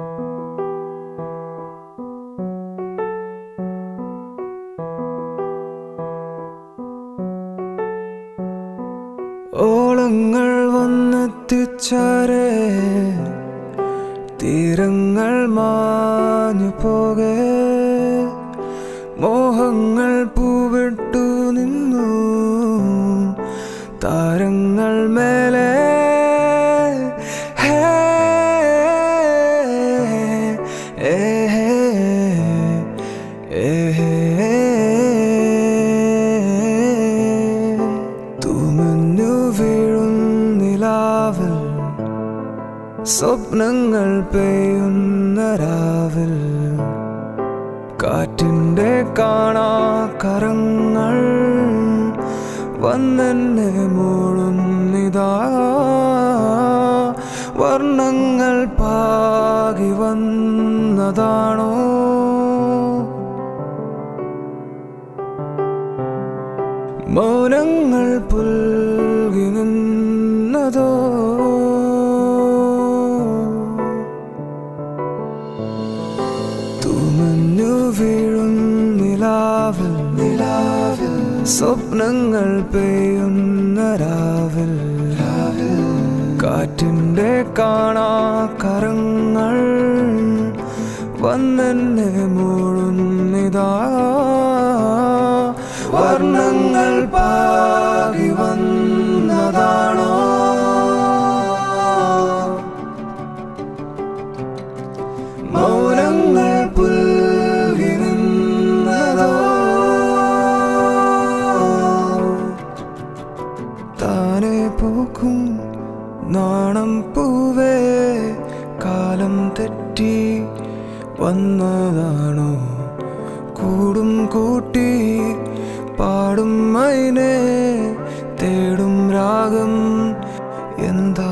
ഓളങ്ങൾ വന്നെത്തിച്ചാരേ തീരങ്ങൾ മാഞ്ഞു പോകെ മോഹങ്ങൾ പൂവിട്ടു നിന്നു താരങ്ങൾ മേലെ ഹേ, ഏ, ഏ, തുമഞ്ഞു വീഴുന്നിലാവൽ സ്വപ്നങ്ങൾ പെയ്യുന്ന രാവിൽ കാറ്റിൻ്റെ കാണാ കരങ്ങൾ വന്നെന്നെ മൂളുന്നിതാ വർണ്ണങ്ങൾ പാകി വന്നതാണോ മൗനങ്ങൾ പുൽകി നിന്നതോ തുമഞ്ഞു വീഴും നിലാവിൽ നിലാവിൽ സ്വപ്നങ്ങൾ പെയ്യുന്ന രാവിൽ രാവിൽ കാറ്റിൻ്റെ കാണാ കരങ്ങൾ വന്നെന്നെ മൂളുന്നിതാ വർണ്ണങ്ങൾ പാകി വന്നതാണോ മൗനങ്ങൾ പുൽകി നിന്നതോ താനെ പൂക്കും നാണം പൂവേ കാലം തെറ്റി വന്നതാണോ കൂടും കൂട്ടി പാടും മൈനെ തേടും രാഗം എന്താ